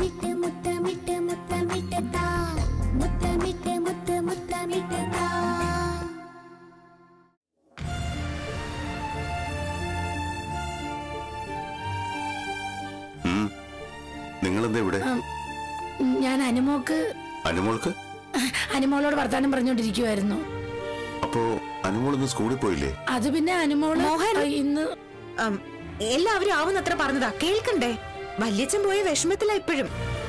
മുത്തമിട്ട് മുത്തമിട്ട് മുത്തമിട്ട് താ മുത്തമിട്ട് മുത്ത് മുത്തമിട്ട് താ ഉം. നിങ്ങളെന്താ ഇവിടെ ഞാൻ അനുമോക്ക് അനുമോൾക്ക് അനുമോളോട് വർത്താനം പറഞ്ഞോണ്ടിരിക്കുവായിരുന്നു അപ്പോ അനുമോളൊന്ന് സ്കൂളിൽ പോയില്ലേ അത് പിന്നെ അനുമോള് മോഹൻ. ആ, ഇന്ന് ഉം, എല്ലാവരും ആവുന്നത്ര പറഞ്ഞതാ കേൾക്കണ്ടേ വല്യച്ഛൻ പോയ വിഷമത്തിലാ ഇപ്പോഴും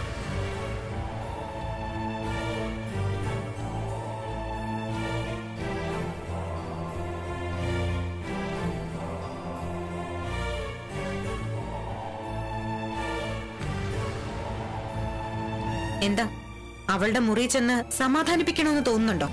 എന്താ അവളുടെ മുറി ചെന്ന് സമാധാനിപ്പിക്കണമെന്ന് തോന്നുന്നുണ്ടോ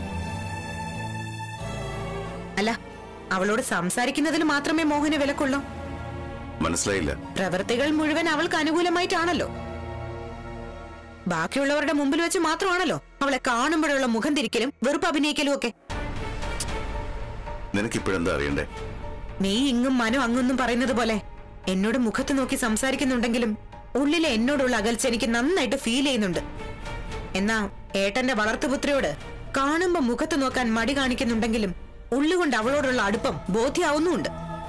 അല്ല അവളോട് സംസാരിക്കുന്നതിൽ മാത്രമേ മോഹന് വിലക്കുള്ളൂ മനസ്സിലായില്ല പ്രവൃത്തികൾ മുഴുവൻ അവൾക്ക് അനുകൂലമായിട്ടാണല്ലോ ബാക്കിയുള്ളവരുടെ മുമ്പിൽ വെച്ച് മാത്രമാണല്ലോ അവളെ കാണുമ്പോഴുള്ള മുഖം തിരിക്കലും വെറുപ്പ് അഭിനയിക്കലും ഒക്കെ നിനക്കിപ്പോഴെന്താ അറിയണ്ടേ നീ ഇങ്ങും മനു അങ്ങൊന്നും പറയുന്നത് പോലെ എന്നോട് മുഖത്ത് നോക്കി സംസാരിക്കുന്നുണ്ടെങ്കിലും ഉള്ളിലെ എന്നോടുള്ള അകൽച്ച എനിക്ക് നന്നായിട്ട് ഫീൽ ചെയ്യുന്നുണ്ട് എന്നാ ഏട്ടന്റെ വളർത്തുപുത്രിയോട് കാണുമ്പോ മുഖത്ത് നോക്കാൻ മടി കാണിക്കുന്നുണ്ടെങ്കിലും ഉള്ളുകൊണ്ട് അവളോടുള്ള അടുപ്പം ബോധ്യാവുന്നുമുണ്ട്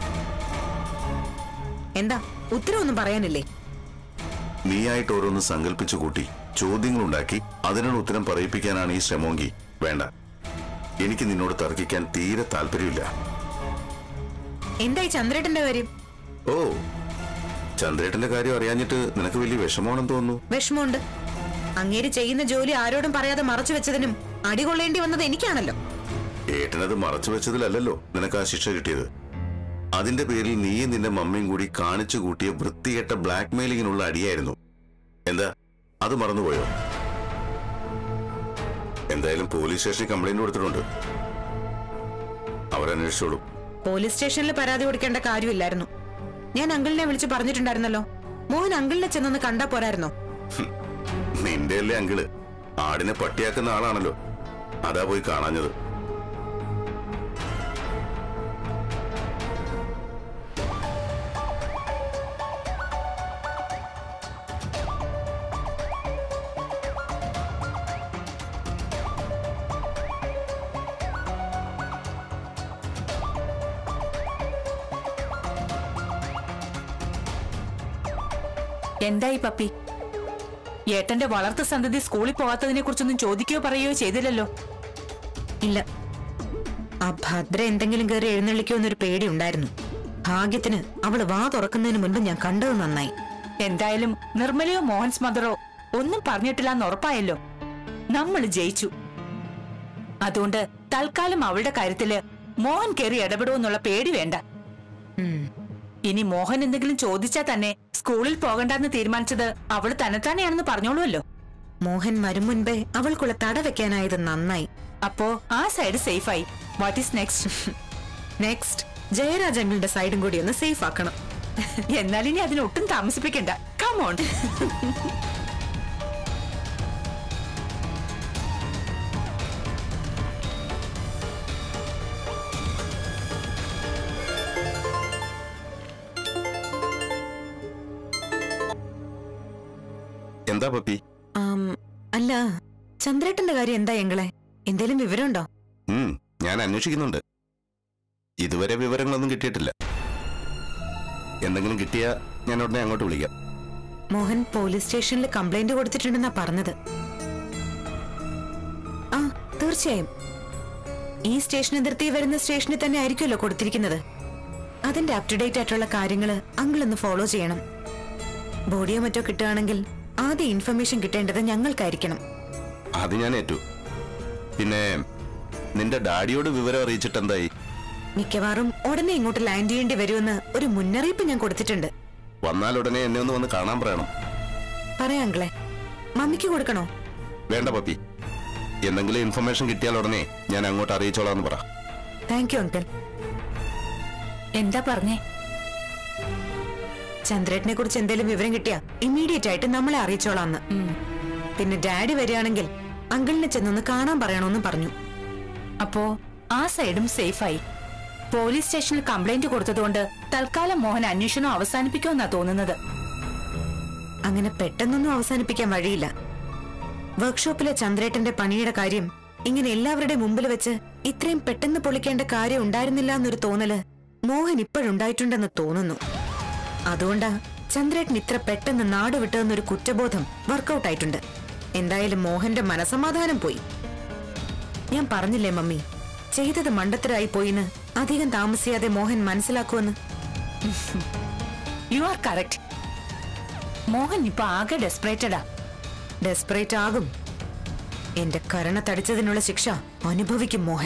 എന്താ ഉത്തരവൊന്നും പറയാനില്ലേ നീയായിട്ട് ഓരോന്ന് സങ്കല്പിച്ചു കൂട്ടി ചോദ്യങ്ങളുണ്ടാക്കി അതിനുള്ള ഉത്തരം പറയിപ്പിക്കാനാണ് ഈ ശ്രമമെങ്കിൽ വേണ്ട എനിക്ക് നിന്നോട് തർക്കിക്കാൻ തീരെ താല്പര്യമില്ല എന്തായി ചന്ദ്രേട്ടന്റെ കാര്യം ഓ ചന്ദ്രേട്ടന്റെ കാര്യം അറിയാഞ്ഞിട്ട് നിനക്ക് വലിയ വിഷമമാണെന്ന് തോന്നുന്നു വിഷമമുണ്ട് അങ്ങേര് ചെയ്യുന്ന ജോലി ആരോടും പറയാതെ മറച്ചു വെച്ചതിനും അടികൊള്ളേണ്ടി വന്നത് എനിക്കാണല്ലോ ഏട്ടനത് മറച്ചു വെച്ചതിലല്ലല്ലോ നിനക്ക് ആ ശിക്ഷ കിട്ടിയത് അതിന്റെ പേരിൽ നീയും നിന്റെ മമ്മിയും കൂടി കാണിച്ചു കൂട്ടിയ വൃത്തികെട്ട ബ്ലാക്ക് മെയിലിങ്ങിനുള്ള അടിയായിരുന്നു എന്താ അത് മറന്നുപോയോ എന്തായാലും പോലീസ് സ്റ്റേഷനിൽ കംപ്ലൈന്റ് കൊടുത്തിട്ടുണ്ട് അവരന്വേഷിച്ചോളൂ പോലീസ് സ്റ്റേഷനിൽ പരാതി കൊടുക്കേണ്ട കാര്യമില്ലായിരുന്നു ഞാൻ അങ്കിളിനെ വിളിച്ച് പറഞ്ഞിട്ടുണ്ടായിരുന്നല്ലോ മോഹൻ അങ്കിളിനെ ചെന്നൊന്ന് കണ്ടാ പോരായിരുന്നോ നിന്റെ അല്ലേ അങ്കിള് ആടിനെ പട്ടിയാക്കുന്ന ആളാണല്ലോ അതാ പോയി കാണാഞ്ഞത് എന്തായി പപ്പി ഏട്ടന്റെ വളർത്തു സന്തതി സ്കൂളിൽ പോകാത്തതിനെ കുറിച്ചൊന്നും ചോദിക്കുകയോ പറയുകയോ ചെയ്തില്ലല്ലോ ഇല്ല ആ ഭദ്ര എന്തെങ്കിലും കയറി എഴുന്നള്ളിക്കോ എന്നൊരു പേടി ഉണ്ടായിരുന്നു ഭാഗ്യത്തിന് അവള് വാ തുറക്കുന്നതിന് മുൻപ് ഞാൻ കണ്ടത് നന്നായി എന്തായാലും നിർമ്മലയോ മോഹൻസ് മദറോ ഒന്നും പറഞ്ഞിട്ടില്ല എന്ന് ഉറപ്പായല്ലോ നമ്മൾ ജയിച്ചു അതുകൊണ്ട് തൽക്കാലം അവളുടെ കാര്യത്തില് മോഹൻ കയറി ഇടപെടുമെന്നുള്ള പേടി വേണ്ട ഉം. ഇനി മോഹൻ എന്തെങ്കിലും ചോദിച്ചാൽ തന്നെ സ്കൂളിൽ പോകണ്ടെന്ന് തീരുമാനിച്ചത് അവള് തന്നെത്താനെയാണെന്ന് പറഞ്ഞോളൂല്ലോ മോഹൻ വരും മുൻപേ അവൾക്കുള്ള തട വെക്കാനായത് നന്നായി അപ്പോ ആ സൈഡ് സേഫായി what is next next Jayaraj അങ്കിളുടെ സൈഡും കൂടി ഒന്ന് സേഫ് ആക്കണം എന്നാൽ ഇനി അതിനൊട്ടും താമസിപ്പിക്കണ്ട കമോൺ എന്താ പപ്പി ആം, അല്ല ചന്ദ്രേട്ടന്റെ കാര്യം എന്താ എങ്ങളെ എന്തേലും വിവരമുണ്ടോ ഉം ഞാൻ അന്വേഷിക്കുന്നുണ്ട് ഇതുവരെ വിവരങ്ങളൊന്നും കിട്ടിയിട്ടില്ല എന്തെങ്കിലും കിട്ടിയാ ഞാൻ ഉടനെ അങ്ങോട്ട് വിളിക്കാം മോഹൻ പോലീസ് സ്റ്റേഷനിൽ കംപ്ലൈന്റ് കൊടുത്തിട്ടുണ്ടെന്നാ പറഞ്ഞത് ആ തീർച്ചയായും ഈ സ്റ്റേഷൻ അതിർത്തി വരുന്ന സ്റ്റേഷനിൽ തന്നെ ആയിരിക്കുമല്ലോ കൊടുത്തിരിക്കുന്നത് അതിന്റെ അപ് ടു ഡേറ്റ് ആയിട്ടുള്ള കാര്യങ്ങള് അങ്കിൾ ഒന്ന് ഫോളോ ചെയ്യണം ബോഡിയോ മറ്റോ കിട്ടുകയാണെങ്കിൽ ആദ്യ ഇൻഫർമേഷൻ കിട്ടേണ്ടത് ഞങ്ങൾക്കായിരിക്കണം അത് ഞാൻ ഏറ്റു പിന്നെ നിന്റെ ഡാഡിയോട് വിവരം അറിയിച്ചിട്ട് എന്തായി മിക്കവാറും ഉടനെ ഇങ്ങോട്ട് ലാൻഡ് ചെയ്യേണ്ടി വരുമെന്ന് ഒരു മുന്നറിയിപ്പ് ഞാൻ കൊടുത്തിട്ടുണ്ട് വന്നാൽ ഉടനെ എന്നെ ഒന്ന് വന്ന് കാണാൻ പറയണം പറയാം അങ്കിളെ മമ്മിക്ക് കൊടുക്കണോ വേണ്ട പപ്പി എന്തെങ്കിലും ഇൻഫർമേഷൻ കിട്ടിയാൽ ഉടനെ ഞാൻ അങ്ങോട്ട് അറിയിച്ചോളാന്ന് പറ താങ്ക് യു അങ്കിൾ എന്താ പറഞ്ഞേ ചന്ദ്രേട്ടനെ കുറിച്ച് എന്തെങ്കിലും വിവരം കിട്ടിയാ ഇമ്മീഡിയറ്റ് ആയിട്ട് നമ്മളെ അറിയിച്ചോളാന്ന് പിന്നെ ഡാഡി വരികയാണെങ്കിൽ അങ്കിളിനെ ചെന്നൊന്ന് കാണാൻ പറയണമെന്ന് പറഞ്ഞു അപ്പോ ആ സൈഡും സേഫായി പോലീസ് സ്റ്റേഷനിൽ കംപ്ലൈന്റ് കൊടുത്തതുകൊണ്ട് തൽക്കാലം മോഹൻ അന്വേഷണം അവസാനിപ്പിക്കുമെന്നാ തോന്നുന്നത് അങ്ങനെ പെട്ടെന്നൊന്നും അവസാനിപ്പിക്കാൻ വഴിയില്ല വർക്ക്ഷോപ്പിലെ ചന്ദ്രേട്ടന്റെ പണിയുടെ കാര്യം ഇങ്ങനെ എല്ലാവരുടെ മുമ്പിൽ വെച്ച് ഇത്രയും പെട്ടെന്ന് പൊളിക്കേണ്ട കാര്യം ഉണ്ടായിരുന്നില്ല എന്നൊരു തോന്നല് മോഹൻ ഇപ്പോഴുണ്ടായിട്ടുണ്ടെന്ന് തോന്നുന്നു അതുകൊണ്ടാ ചന്ദ്രേട്ടൻ ഇത്ര പെട്ടെന്ന് നാട് വിട്ടതെന്നൊരു കുറ്റബോധം വർക്കൗട്ട് ആയിട്ടുണ്ട് എന്തായാലും മോഹന്റെ മനസമാധാനം പോയി ഞാൻ പറഞ്ഞില്ലേ മമ്മി ചെയ്തത് മണ്ടത്തരായി പോയിന്ന് അധികം താമസിയാതെ മോഹൻ മനസ്സിലാക്കുമെന്ന് യു ആർ കറക്റ്റ് മോഹൻ ഇപ്പൊ ആകെ ഡെസ്പറേറ്റഡാ ഡെസ്പറേറ്റ് ആകും എന്റെ കരണ തടിച്ചതിനുള്ള ശിക്ഷ അനുഭവിക്കും മോഹൻ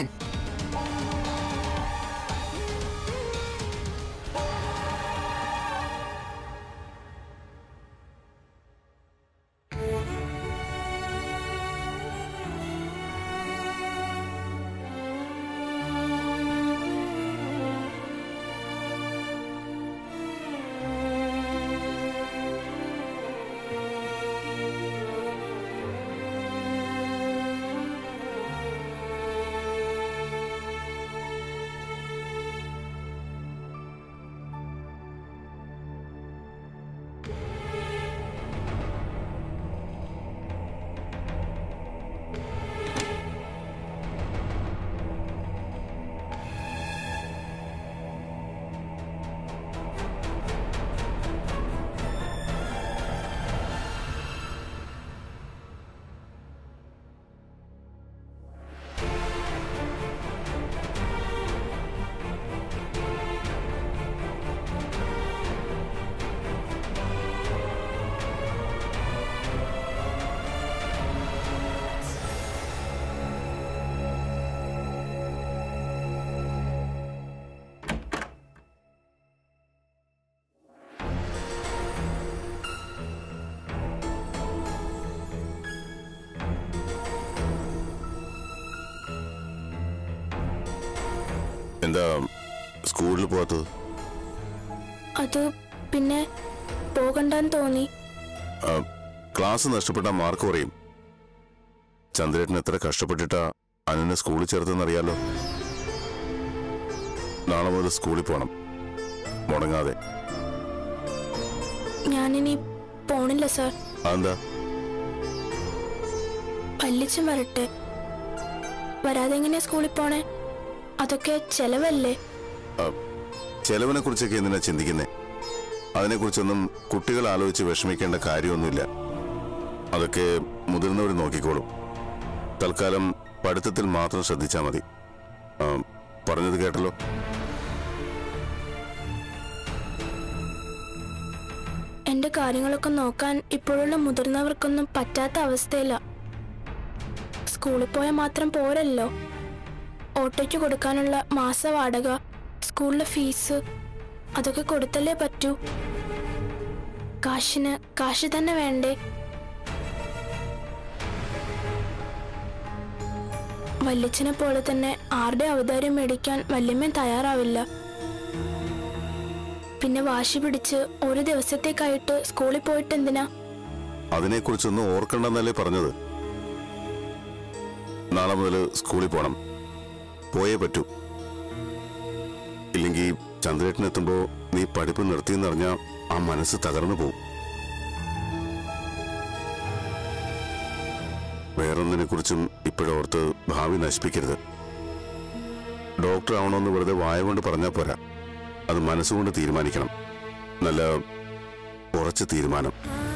എന്താ സ്കൂളിൽ പോകാത്തത് അത് പിന്നെ പോകണ്ടെന്ന് തോന്നി ആ, ക്ലാസ് നഷ്ടപ്പെട്ട മാർക്ക് കുറയും ചന്ദ്രേട്ടൻ എത്ര കഷ്ടപ്പെട്ടിട്ടാ അനുനെ സ്കൂളിൽ ചേർത്തെന്നറിയാലോ നാളെ മുതൽ സ്കൂളിൽ പോകണം മുടങ്ങാതെ ഞാനിനി പോണില്ല സാർ അതെന്താ പല്ലിച്ചും വരട്ടെ വരാതെ എങ്ങനെയാ സ്കൂളിൽ പോണേ അതൊക്കെ ചെലവല്ലേ ചെലവിനെ കുറിച്ചൊക്കെ എന്തിനാ ചിന്തിക്കുന്നേ അതിനെക്കുറിച്ചൊന്നും കുട്ടികൾ ആലോചിച്ച് വിഷമിക്കേണ്ട കാര്യമൊന്നുമില്ല അതൊക്കെ മുതിർന്നവർ നോക്കിക്കോളും തൽക്കാലം പഠിത്തത്തിൽ മാത്രം ശ്രദ്ധിച്ചാൽ മതി ആ, പറഞ്ഞത് കേട്ടല്ലോ എന്റെ കാര്യങ്ങളൊക്കെ നോക്കാൻ ഇപ്പോഴുള്ള മുതിർന്നവർക്കൊന്നും പറ്റാത്ത അവസ്ഥയില്ല സ്കൂളിൽ പോയാൽ മാത്രം പോരല്ലോ ഓട്ടോയ്ക്ക് കൊടുക്കാനുള്ള മാസ വാടക സ്കൂളിലെ ഫീസ് അതൊക്കെ കൊടുത്തല്ലേ പറ്റൂ കാശിന് കാശ് തന്നെ വേണ്ടേ വല്യച്ഛനെ പോലെ തന്നെ ആരുടെ അവതാരം മേടിക്കാൻ വല്യമ്മ തയ്യാറാവില്ല പിന്നെ വാശി പിടിച്ച് ഒരു ദിവസത്തേക്കായിട്ട് സ്കൂളിൽ പോയിട്ട് എന്തിനാ അതിനെക്കുറിച്ചൊന്നും ഓർക്കണ്ടെന്നല്ലേ പറഞ്ഞത് നാളെ മുതൽ സ്കൂളിൽ പോണം പോയേ പറ്റൂ ഇല്ലെങ്കിൽ ചന്ദ്രേട്ടനെത്തുമ്പോ നീ പഠിപ്പ് നിർത്തിയെന്നറിഞ്ഞാ ആ മനസ്സ് തകർന്നു പോവും വേറൊന്നിനെ കുറിച്ചും ഇപ്പോഴോർത്ത് ഭാവി നശിപ്പിക്കരുത് ഡോക്ടർ ആവണമെന്ന് വെറുതെ വായ കൊണ്ട് പറഞ്ഞാൽ പോരാ അത് മനസ്സുകൊണ്ട് തീരുമാനിക്കണം നല്ല ഉറച്ച തീരുമാനം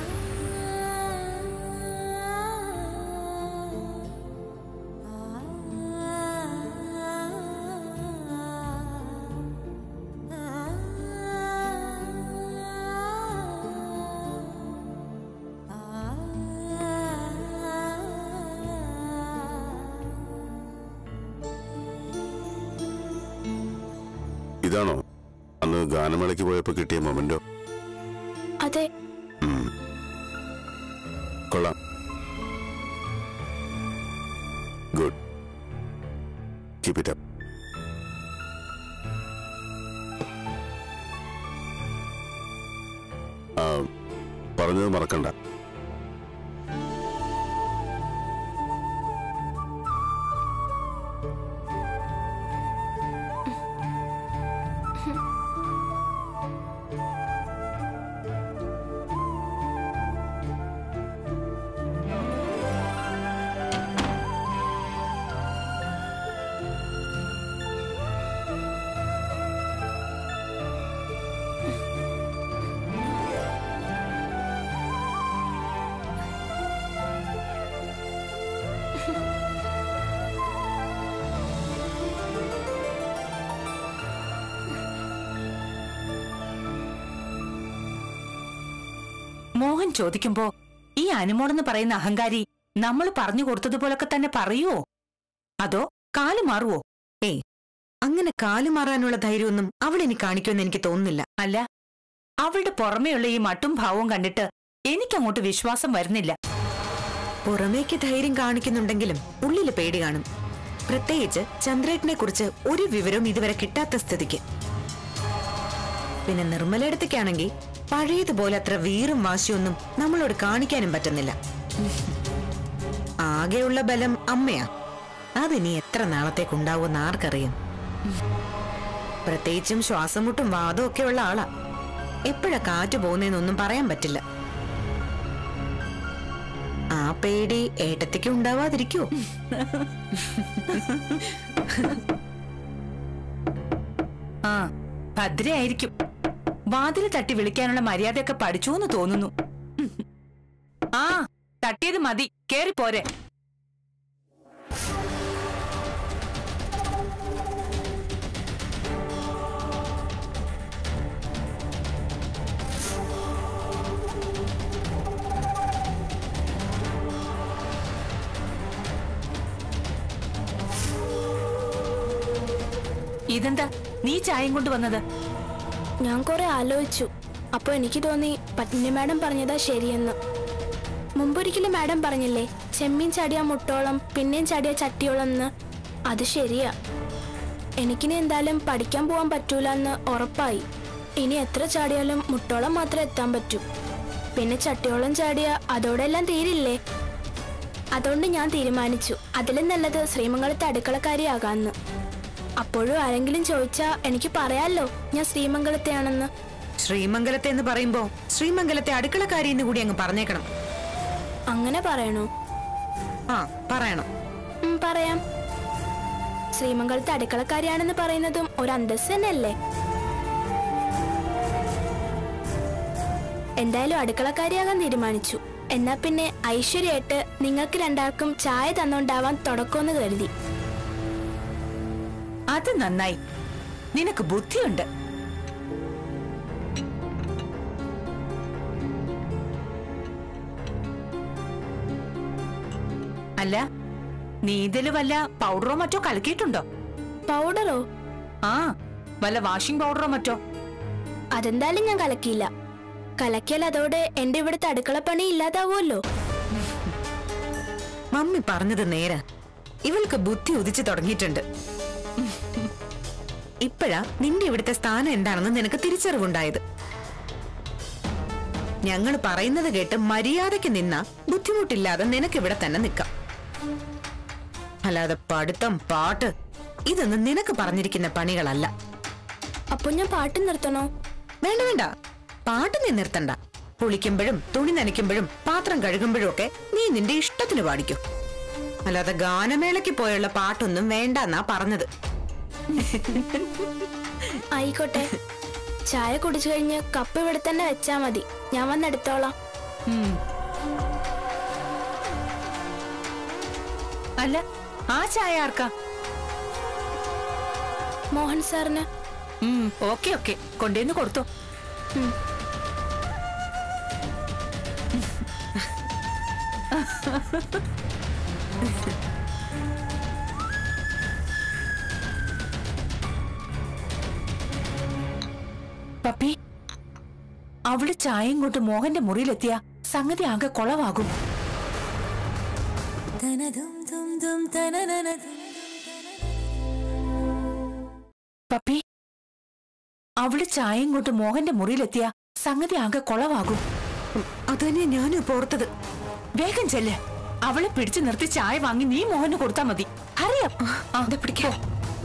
ഇതാണോ അന്ന് ഗാനമേളയ്ക്ക് പോയപ്പോ കിട്ടിയ മൊമെന്റോ അതെ ഉം. കൊള്ളാം ഗുഡ് കീപ് ഇറ്റ് അപ്പ് പറഞ്ഞത് മറക്കണ്ട മോഹൻ ചോദിക്കുമ്പോ ഈ അനുമോളെന്ന് പറയുന്ന അഹങ്കാരി നമ്മൾ പറഞ്ഞു കൊടുത്തതുപോലൊക്കെ തന്നെ പറയുവോ അതോ കാല് മാറുവോ ഏയ് അങ്ങനെ കാലുമാറാനുള്ള ധൈര്യമൊന്നും അവൾ ഇനി കാണിക്കുമെന്ന് എനിക്ക് തോന്നുന്നില്ല അല്ല അവളുടെ പുറമേയുള്ള ഈ മട്ടും ഭാവവും കണ്ടിട്ട് എനിക്കങ്ങോട്ട് വിശ്വാസം വരുന്നില്ല പുറമേക്ക് ധൈര്യം കാണിക്കുന്നുണ്ടെങ്കിലും ഉള്ളില് പേടി കാണും പ്രത്യേകിച്ച് ചന്ദ്രേട്ടനെ കുറിച്ച് ഒരു വിവരവും ഇതുവരെ കിട്ടാത്ത സ്ഥിതിക്ക് പിന്നെ നിർമ്മലയിടത്തേക്കാണെങ്കിൽ പഴയതുപോലെ അത്ര വീറും വാശിയൊന്നും നമ്മളോട് കാണിക്കാനും പറ്റുന്നില്ല ആകെയുള്ള ബലം അമ്മയാ അതിനി എത്ര നാളത്തേക്കുണ്ടാവുമെന്ന് ആർക്കറിയാം പ്രത്യേകിച്ചും ശ്വാസം മുട്ടും വാദവും ഒക്കെ ഉള്ള ആളാ എപ്പോഴാ കാറ്റ് പോകുന്നതെന്നൊന്നും പറയാൻ പറ്റില്ല ആ പേടി ഏട്ടത്തിക്ക് ഉണ്ടാവാതിരിക്കോ ആ ഭദ്രയായിരിക്കും വാതിൽ തട്ടി വിളിക്കാനുള്ള മര്യാദയൊക്കെ പഠിച്ചു എന്ന് തോന്നുന്നു ആ തട്ടിയത് മതി കേറി പോരെ ഇതെന്താ നീ ചായം കൊണ്ട് വന്നത് ഞാൻ കുറെ ആലോചിച്ചു അപ്പൊ എനിക്ക് തോന്നി പത്മിനി മാഡം പറഞ്ഞതാ ശരിയെന്ന് മുമ്പൊരിക്കലും മാഡം പറഞ്ഞില്ലേ ചെമ്മീൻ ചാടിയ മുട്ടോളം പിന്നെയും ചാടിയ ചട്ടിയോളം എന്ന് അത് ശരിയാ എനിക്കിനി എന്തായാലും പഠിക്കാൻ പോവാൻ പറ്റൂല എന്ന് ഉറപ്പായി ഇനി എത്ര ചാടിയാലും മുട്ടോളം മാത്രമേ എത്താൻ പറ്റൂ പിന്നെ ചട്ടിയോളം ചാടിയ അതോടെ എല്ലാം തീരില്ലേ അതുകൊണ്ട് ഞാൻ തീരുമാനിച്ചു അതിലും നല്ലത് ശ്രീമംഗലത്തെ അടുക്കളക്കാരിയാകാന്ന് അപ്പോഴും ആരെങ്കിലും ചോദിച്ചാ എനിക്ക് പറയാലോ ഞാൻ ശ്രീമംഗലത്തെയാണെന്ന് ശ്രീമംഗലത്തെ എന്ന് പറയുമ്പോ ശ്രീമംഗലത്തെ അടുക്കളക്കാരി എന്ന് കൂടി അങ്ങ് പറഞ്ഞേക്കണം അങ്ങനെ പറയണോ ആ പറയണം ഉം, പറയാം ശ്രീമംഗലത്തെ അടുക്കളക്കാരിയാണെന്ന് പറയുന്നതും ഒരു അന്തസ് തന്നെയല്ലേ എന്തായാലും അടുക്കളക്കാരിയാകാൻ തീരുമാനിച്ചു എന്നാ പിന്നെ ഐശ്വര്യമായിട്ട് നിങ്ങൾക്ക് രണ്ടാൾക്കും ചായ തന്നോണ്ടാവാൻ തുടക്കമെന്ന് കരുതി അത് നന്നായി നിനക്ക് ബുദ്ധിയുണ്ട് അല്ല നീ ഇതില് വല്ല പൗഡറോ മറ്റോ കലക്കിയിട്ടുണ്ടോ പൗഡറോ ആ വല്ല വാഷിംഗ് പൗഡറോ മറ്റോ അതെന്തായാലും ഞാൻ കലക്കിയില്ല കലക്കിയാൽ അതോടെ എന്റെ ഇവിടുത്തെ അടുക്കളപ്പണി ഇല്ലാതാവുമല്ലോ മമ്മി പറഞ്ഞത് നേരെ ഇവൾക്ക് ബുദ്ധി ഉദിച്ചു തുടങ്ങിയിട്ടുണ്ട് ഇപ്പോഴാ നിന്റെ ഇവിടുത്തെ സ്ഥാനം എന്താണെന്ന് നിനക്ക് തിരിച്ചറിവുണ്ടായത് ഞങ്ങൾ പറയുന്നത് കേട്ട് മര്യാദയ്ക്ക് നിന്ന ബുദ്ധിമുട്ടില്ലാതെ നിനക്ക് ഇവിടെ തന്നെ നിൽക്കാം അല്ലാതെ പഠിത്തം പാട്ട് ഇതൊന്നും നിനക്ക് പറഞ്ഞിരിക്കുന്ന പണികളല്ല അപ്പൊ ഞാൻ പാട്ട് നിർത്തണോ വേണ്ട വേണ്ട പാട്ട് നീ നിർത്തണ്ട കുളിക്കുമ്പോഴും തുണി നനയ്ക്കുമ്പോഴും പാത്രം കഴുകുമ്പോഴും ഒക്കെ നീ നിന്റെ ഇഷ്ടത്തിന് പാടിക്കും അല്ലാതെ ഗാനമേളയ്ക്ക് പോയുള്ള പാട്ടൊന്നും വേണ്ടെന്നാ പറഞ്ഞത് ആയിക്കോട്ടെ ചായ കുടിച്ചു കഴിഞ്ഞ് കപ്പ് ഇവിടെ തന്നെ വെച്ചാ മതി ഞാൻ വന്നെടുത്തോളാം ഉം. അല്ല ആ ചായ ആർക്കാ മോഹൻ സാറിന് ഉം, ഓക്കെ ഓക്കെ കൊണ്ടുവന്ന് കൊടുത്തോ പപ്പി അവള് ചായയും കൊണ്ട് മോഹന്റെ മുറിയിലെത്തിയ സംഗതി ആകെ കൊളവാകും പപ്പി അവള് ചായയും കൊണ്ട് മോഹന്റെ മുറിയിലെത്തിയ സംഗതി ആകെ കൊളവാകും അത് തന്നെ ഞാനും ഇപ്പൊ ഓർത്തത് വേഗം ചെല്ല് അവളെ പിടിച്ചു നിർത്തി ചായ വാങ്ങി നീ മോഹന് കൊടുത്താ മതി അറിയാം പിടിക്കാം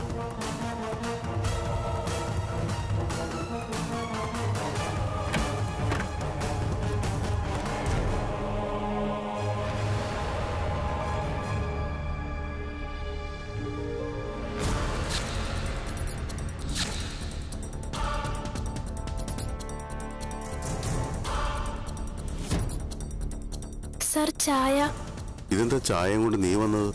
സാർ ചായ ഇതെന്താ ചായയും കൊണ്ട് നീ വന്നത്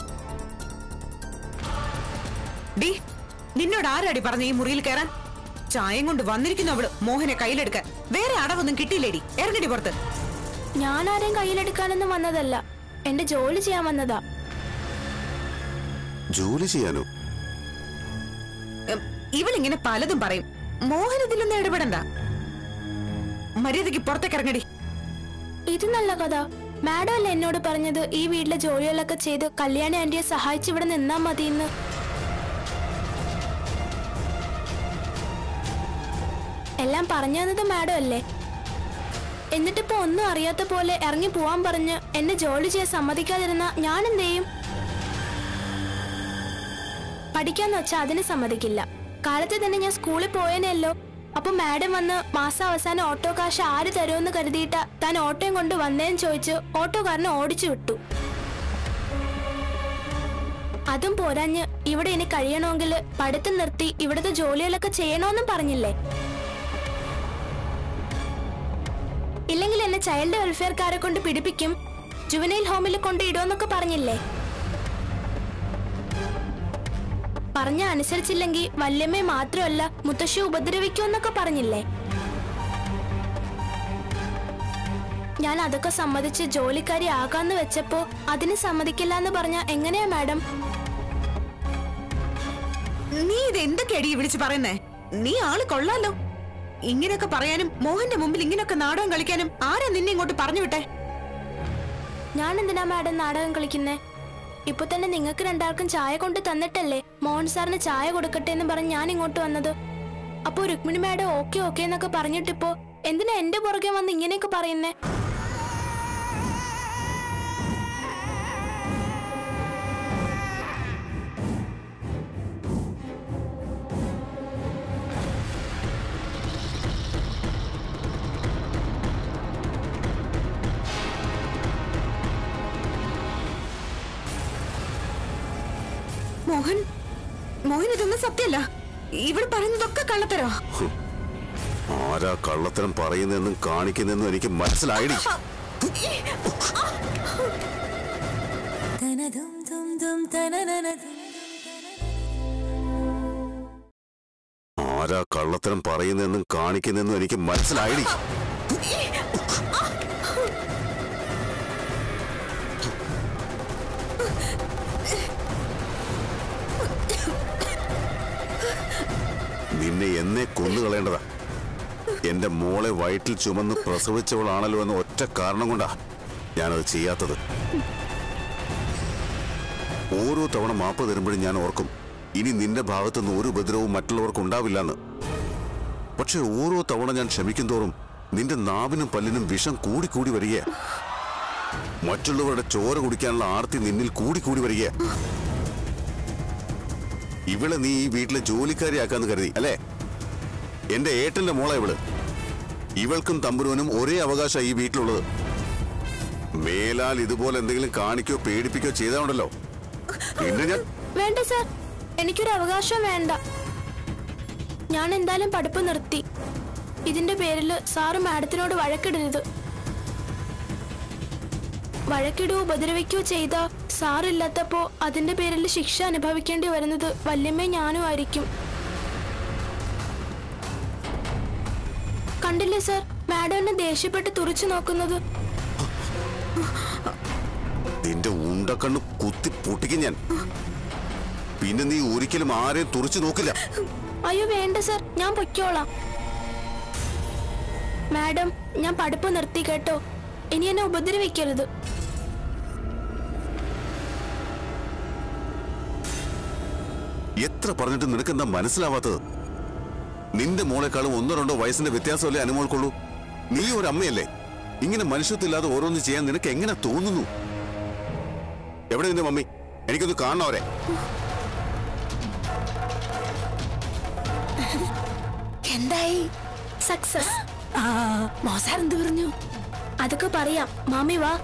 ഡി നിന്നോട് ആരാടി പറഞ്ഞ ഈ മുറിയിൽ കയറാൻ ചായം കൊണ്ട് വന്നിരിക്കുന്നു അവള് മോഹനെ കയ്യിലെടുക്കാൻ വേറെ അടവൊന്നും കിട്ടിയില്ലേടി ഇറങ്ങടി പുറത്ത് ഞാൻ ആരെയും കയ്യിലെടുക്കാനൊന്നും വന്നതല്ല എന്റെ ജോലി ചെയ്യാൻ വന്നതാ ജോലി ചെയ്യാനോ ഉം, ഇവളിങ്ങനെ പലതും പറയും മോഹൻ ഇതിലൊന്നും ഇടപെടണ്ട മര്യാദക്ക് പുറത്തേക്ക് ഇറങ്ങടി ഇത് നല്ല കഥ മാഡം അല്ലേ എന്നോട് പറഞ്ഞത് ഈ വീട്ടിലെ ജോലികളൊക്കെ ചെയ്ത് കല്യാണി ആന്റിയെ സഹായിച്ച് ഇവിടെ നിന്നാ മതിയെന്ന് എല്ലാം പറഞ്ഞു തന്നത് മാഡം അല്ലേ എന്നിട്ടിപ്പോ ഒന്നും അറിയാത്ത പോലെ ഇറങ്ങി പോവാൻ പറഞ്ഞ് എന്നെ ജോലി ചെയ്യാൻ സമ്മതിക്കാതിരുന്ന ഞാൻ എന്ത് ചെയ്യും പഠിക്കാന്ന് വെച്ചാൽ അതിന് സമ്മതിക്കില്ല കാലത്ത് തന്നെ ഞാൻ സ്കൂളിൽ പോയേനല്ലോ അപ്പൊ മാഡം വന്ന് മാസം അവസാനം ഓട്ടോ കാശ് ആര് തരുമെന്ന് കരുതിയിട്ട താൻ ഓട്ടോയും കൊണ്ട് വന്നേന്ന് ചോദിച്ച് ഓട്ടോക്കാരനെ ഓടിച്ചു വിട്ടു അതും പോരാഞ്ഞ് ഇവിടെ ഇനി കഴിയണമെങ്കിൽ പഠിത്തം നിർത്തി ഇവിടുത്തെ ജോലികളൊക്കെ ചെയ്യണമെന്നും പറഞ്ഞില്ലേ ഇല്ലെങ്കിൽ എന്നെ ചൈൽഡ് വെൽഫെയർക്കാരെ കൊണ്ട് പിടിപ്പിക്കും ജുവനൈൽ ഹോമിൽ കൊണ്ട് ഇടുമെന്നൊക്കെ പറഞ്ഞില്ലേ പറഞ്ഞ അനുസരിച്ചില്ലെങ്കിൽ വല്യമ്മയെ മാത്രമല്ല മുത്തശ്ശി ഉപദ്രവിക്കുമെന്നൊക്കെ പറഞ്ഞില്ലേ ഞാൻ അതൊക്കെ സമ്മതിച്ച് ജോലിക്കാരി ആകാന്ന് വെച്ചപ്പോ അതിന് സമ്മതിക്കില്ല എന്ന് പറഞ്ഞ എങ്ങനെയാ മാഡം നീ ഇത് എന്തൊക്കെയാടി ഈ വിളിച്ച് പറയുന്നേ നീ ആള് കൊള്ളാലോ ഇങ്ങനെയൊക്കെ പറയാനും മോഹന്റെ മുമ്പിൽ ഇങ്ങനെയൊക്കെ നാടകം കളിക്കാനും ആരാ നിന്നെ ഇങ്ങോട്ട് പറഞ്ഞു വിട്ടെ ഞാൻ എന്തിനാ മാഡം നാടകം കളിക്കുന്നേ ഇപ്പൊ തന്നെ നിങ്ങൾക്ക് രണ്ടാൾക്കും ചായ കൊണ്ട് തന്നിട്ടല്ലേ മോഹൻ സാറിന് ചായ കൊടുക്കട്ടെ എന്ന് പറഞ്ഞ് ഞാൻ ഇങ്ങോട്ട് വന്നത് അപ്പൊ രുക്മിണി മാഡം ഓക്കെ ഓക്കെ എന്നൊക്കെ പറഞ്ഞിട്ടിപ്പോ എന്തിനാ എന്റെ പുറകെ വന്ന് ഇങ്ങനെയൊക്കെ പറയുന്നേ മോഹൻ മോഹൻ ഇതൊന്നും സത്യമല്ല ഇവിടെ പറയുന്നതൊക്കെ കള്ളത്തരോ ആരാ കള്ളത്തരം പറയുന്നെന്നും കാണിക്കുന്നെന്നും എനിക്ക് മനസ്സിലായിടി ആരാ കള്ളത്തരം പറയുന്നെന്നും കാണിക്കുന്നെന്നും എനിക്ക് മനസ്സിലായിടി നിന്നെ എന്നെ കൊന്നുകളയേണ്ടതാ എന്റെ മോളെ വയറ്റിൽ ചുമന്ന് പ്രസവിച്ചവളാണല്ലോ എന്ന ഒറ്റ കാരണം കൊണ്ടാ ഞാനത് ചെയ്യാത്തത് ഓരോ തവണ മാപ്പ് തരുമ്പോഴും ഞാൻ ഓർക്കും ഇനി നിന്റെ ഭാഗത്തുനിന്ന് ഒരു ഉപദ്രവവും മറ്റുള്ളവർക്ക് ഉണ്ടാവില്ലെന്ന് പക്ഷെ ഓരോ തവണ ഞാൻ ക്ഷമിക്കും തോറും നിന്റെ നാവിനും പല്ലിനും വിഷം കൂടിക്കൂടി വരികയാ മറ്റുള്ളവരുടെ ചോര കുടിക്കാനുള്ള ആർത്തി നിന്നിൽ കൂടിക്കൂടി വരികയാ ഇവളെ നീ ഈ വീട്ടിലെ ജോലിക്കാരിയാക്കാന്ന് കരുതി അല്ലേ എന്റെ ഏട്ടന്റെ മോളെ ഇവള് ഇവൾക്കും തമ്പുരുവനും ഒരേ അവകാശം ഈ വീട്ടിലുള്ളത് മേലാൽ ഇതുപോലെ എന്തെങ്കിലും കാണിക്കോ പേടിപ്പിക്കോ ചെയ്താണ്ടല്ലോ പിന്നെ ഞാൻ വേണ്ട സാർ എനിക്കൊരു അവകാശം വേണ്ട ഞാൻ എന്തായാലും പഠിപ്പ് നിർത്തി ഇതിന്റെ പേരിൽ സാറ് മാഡത്തിനോട് വഴക്കിടരുത് വഴക്കിടുകയോ ഉപദ്രവിക്കുകയോ ചെയ്ത സാറില്ലാത്തപ്പോ അതിന്റെ പേരിൽ ശിക്ഷ അനുഭവിക്കേണ്ടി വരുന്നത് വല്യമ്മ ഞാനും ആയിരിക്കും കണ്ടില്ലേ സാർ മാഡം എന്നെ ദേഷ്യപ്പെട്ട് തുറച്ചു നോക്കുന്നത് നിന്റെ ഉണ്ടക്കണ്ണ് കുത്തി പൊട്ടിക്കും ഞാൻ പിന്നെ നീ ഒരിക്കലും ആരെയും തുറച്ചു നോക്കില്ല അയ്യോ വേണ്ട സർ ഞാൻ പൊയ്ക്കോളാം മാഡം ഞാൻ പഠിപ്പ് നിർത്തി കേട്ടോ ഇനി എന്നെ ഉപദ്രവിക്കരുത് എത്ര പറഞ്ഞിട്ട് നിനക്കെന്താ മനസ്സിലാവാത്തത് നിന്റെ മോളെക്കാളും ഒന്നോ രണ്ടോ വയസ്സിന്റെ വ്യത്യാസമല്ലേ അനുമോൾക്കുള്ളൂ നീ ഒരു അമ്മയല്ലേ ഇങ്ങനെ മനുഷ്യത്തില്ലാതെ ഓരോന്ന് ചെയ്യാൻ നിനക്ക് എങ്ങനെ തോന്നുന്നു എവിടെ നിന്റെ മമ്മി എനിക്കൊന്ന് കാണണം അവരെ എന്തായി സക്സസ് ആ മോസാർ എന്ത് പറഞ്ഞു അതൊക്കെ പറയാം മാമി വാ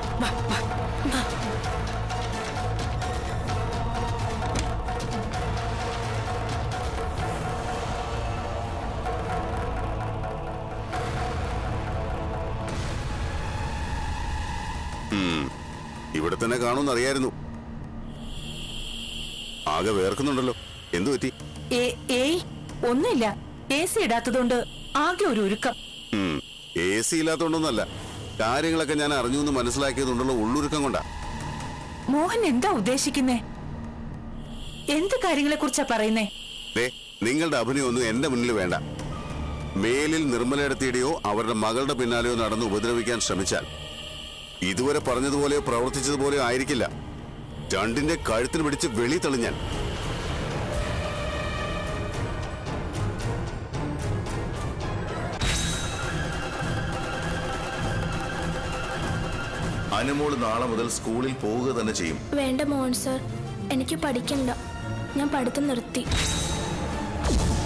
ഇവിടെ തന്നെ കാണുമെന്ന് അറിയായിരുന്നു ആകെ വേർക്കുന്നുണ്ടല്ലോ എന്തു പറ്റി ഏ- ഏയ് ഒന്നുമില്ല എ സി ഇടാത്തതുകൊണ്ട് ആകെ ഒരു ഉരുക്കം എ സി ഇല്ലാത്തോണ്ടൊന്നല്ല കാര്യങ്ങളൊക്കെ ഞാൻ അറിഞ്ഞു എന്ന് മനസ്സിലാക്കിയതുകൊണ്ടുള്ള ഉള്ളൊരുക്കം കൊണ്ടാ മോഹൻ എന്താ ഉദ്ദേശിക്കുന്നേ എന്ത് കാര്യങ്ങളെ കുറിച്ചാ പറയുന്നേ ദേ നിങ്ങളുടെ അഭിനയമൊന്നും എന്റെ മുന്നിൽ വേണ്ട മേലിൽ നിർമ്മലയിടത്തിയുടെയോ അവരുടെ മകളുടെ പിന്നാലെയോ നടന്ന് ഉപദ്രവിക്കാൻ ശ്രമിച്ചാൽ ഇതുവരെ പറഞ്ഞതുപോലെയോ പ്രവർത്തിച്ചതുപോലെയോ ആയിരിക്കില്ല രണ്ടിന്റെ കഴുത്തിന് പിടിച്ച് വെളി തെളിഞ്ഞാൽ അനുമോള് നാളെ മുതൽ സ്കൂളിൽ പോവുക തന്നെ ചെയ്യും വേണ്ട മോഹൻ സർ എനിക്ക് പഠിക്കണ്ട ഞാൻ പഠിത്തം നിർത്തി